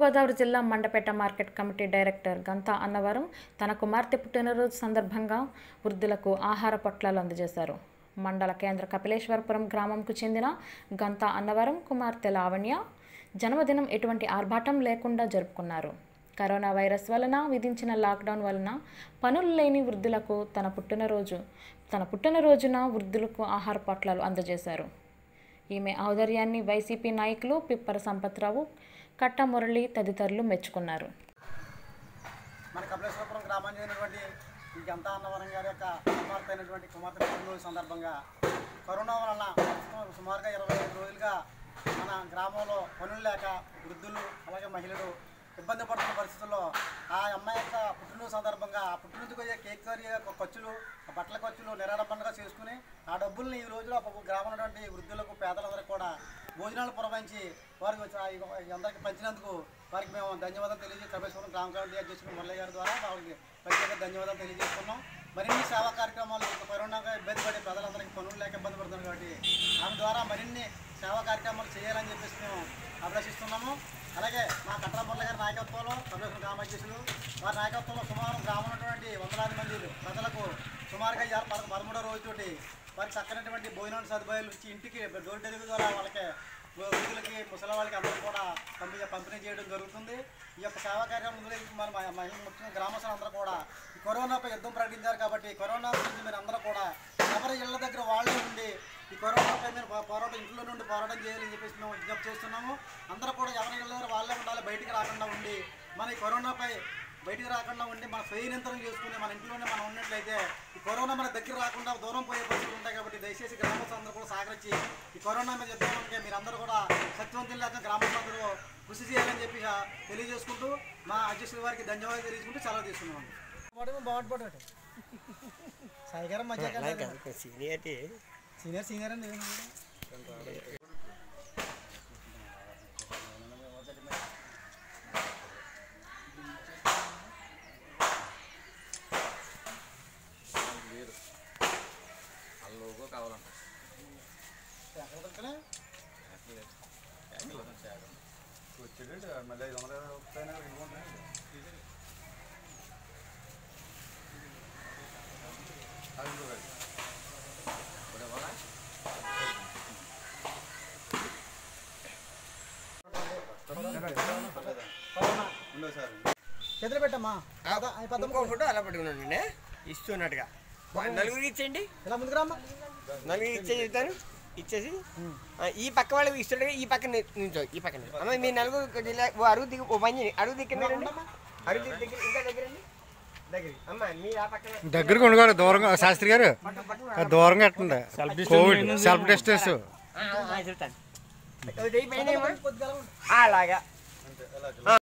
తూర్పుగోదావరి జిల్లా Mandapeta market committee director Ganta Annavaram తన కుమార్తె పుట్టినరోజు సందర్భంగా వృద్ధులకు ఆహార పొట్లాలు అందజేశారు మండల కేంద్ర కపిలేశ్వరపురం గ్రామంకు చెందిన గంతా అన్నవరం కుమార్తె లావణ్య జన్మదినం ఎటువంటి ఆర్భాటం లేకుండా జరుపుకున్నారు కరోనా వైరస్ వలన విధించిన లాక్డౌన్ వలన పనులు లేని వృద్ధులకు తన పుట్టినరోజు తన పుట్టినరోజున వృద్ధులకు ఆహార పొట్లాలు అందజేశారు ఈమె ఔదర్యాన్ని వైసీపీ నాయకులు పిప్పర సంపత్రావు కట్ట మురళి తదితరులు మెచ్చుకున్నారు మన కపిలేశ్వరపురం గ్రామానికి చెందినటువంటి ఈ గంతా అన్నవరం గారి యొక్క కుమార్తె అయినటువంటి కుమార్తె పుట్టినరోజు సందర్భంగా కరోనా వలన ప్రస్తుతం సుమారుగా ఇరవై ఐదు రోజులుగా మన గ్రామంలో పనులు లేక వృద్ధులు అలాగే మహిళలు ఇబ్బంది పడుతున్న పరిస్థితుల్లో ఆ అమ్మాయి యొక్క పుట్టినరోజు సందర్భంగా ఆ పుట్టినరోజుకు అయ్యే కేక్ కర్రీ యొక్క ఖర్చులు ఆ బట్టల ఖర్చులు నిరాడంబరంగా చేసుకుని ఆ డబ్బుల్ని ఈ రోజులో ఆ గ్రామంలో ఉన్నటువంటి వృద్ధులకు పేదలందరికీ కూడా భోజనాలు పురమాయించి వారికి వచ్చి ఆ- అందరికీ పంచినందుకు వారికి మేము ధన్యవాదాలు తెలియజేసి కపిలేశ్వరం గ్రామ కమిటీ అధ్యక్షుడు మురళయ్య గారి ద్వారా వాళ్ళకి ప్రత్యేక ధన్యవాదాలు తెలియజేస్తున్నాం మరిన్ని సేవా కార్యక్రమాలు ఇప్పుడు కరోనాగా ఇబ్బంది పడే ప్రజలందరికీ పనులు లేక ఇబ్బంది పడుతున్నారు కాబట్టి ఆమె ద్వారా మరిన్ని సేవా కార్యక్రమాలు చేయాలని చెప్పేసి మేము అభిలషిస్తున్నాము అలాగే మా కట్టర మురళ గారి నాయకత్వంలో కపిలేశ్వరం గ్రామ అధ్యక్షులు వారి నాయకత్వంలో సుమారు గ్రామంలో ఉన్నటువంటి వందలాది మంది ప్రజలకు సుమారుగా ఇవాళ పద- పదమూడో రోజుతోటి వారికి చక్కనటువంటి భోజనం సదుపాయాలు ఇచ్చి ఇంటికి డోర్ డెలివరీ ద్వారా వాళ్ళకి వృద్ధులకి ముసలి వాళ్ళకి అందరూ కూడా పంపి పంపిణీ చేయడం జరుగుతుంది ఈ యొక్క సేవా కార్యక్రమం గురించి మన మ- మహిళ ముఖ్యంగా గ్రామస్తులు అందరూ కూడా ఈ కరోనాపై యుద్ధం ప్రకటించారు కాబట్టి కరోనా గురించి మీరు అందరూ కూడా ఎవరి ఇళ్ల దగ్గర వాళ్ళే ఉండి ఈ కరోనాపై మీరు పో- పోరాటం ఇంట్లో నుండి పోరాటం చేయాలని చెప్పేసి మేము విజ్ఞప్తి చేస్తున్నాము అందరూ కూడా ఎవరి ఇళ్ళ దగ్గర వాళ్ళే ఉండాలి బయటికి రాకుండా ఉండి మన ఈ కరోనాపై బయటికి రాకుండా ఉండి మన స్వయ నియంత్రణ చేసుకుని మన ఇంట్లోనే మనం ఉన్నట్లయితే ఈ కరోనా మన దగ్గర రాకుండా దూరం పోయే పరిస్థితులు ఉంటాయి కాబట్టి దయచేసి గ్రామస్తులు అందరూ కూడా సహకరించి ఈ కరోనా మీద యుద్ధానికి మీరందరూ కూడా శక్తివంతులు లేక గ్రామస్తులందరూ కృషి చేయాలని చెప్పి ఆ తెలియజేసుకుంటూ మా అధ్యక్షుల వారికి ధన్యవాదాలు తెలియజేసుకుంటూ సెలవు తీసుకున్నాం బాగుంటుంది సాయిగారం మధ్య సీనియర్ సీనియర్ అండి ఎక్కడ దొరికినా? వచ్చేటండి మళ్ళీ ఐదు వందల పైన ఇవ్వండి అది ఇంకో కాదు. కరోనా ఉండదు సార్ చేతులు పెట్టమ్మా అదా, ఈ పద్దమ్మ ఇంకో ఫోటో అలా పట్టుకున్నానండి ఇస్తున్నట్టుగా నలుగురికి ఇచ్చేయండి ఇలా ముందుకు రామ్మా నలుగురికి ఇచ్చే చెప్తాను ఇచ్చేసి ఆ, ఈ పక్క వాళ్ళకి ఇస్తుండగా ఈ పక్కన నుంచో ఈ పక్కన అమ్మ మీ నలుగురు కొద్దిగా ఇలా ఓ అరుగు దిగు ఓ పని చేయండి అరుగు దిక్కు రండి అరుగు దిక్కు దగ్గర ఇంకా దగ్గర రండి దగ్గర అమ్మ మీ ఆ పక్కన దగ్గరకు ఉండగారు దూరంగా శాస్త్రి గారు ఆ దూరంగా ఎట్టండి కోవిడ్ సెల్ఫ్ డిస్టెన్స్ ఆ, ఆ, ఆ, చెప్తాను ఓ చెయ్యి పైన ఏమో? కొద్దిగా అలా ఉండు. అలాగా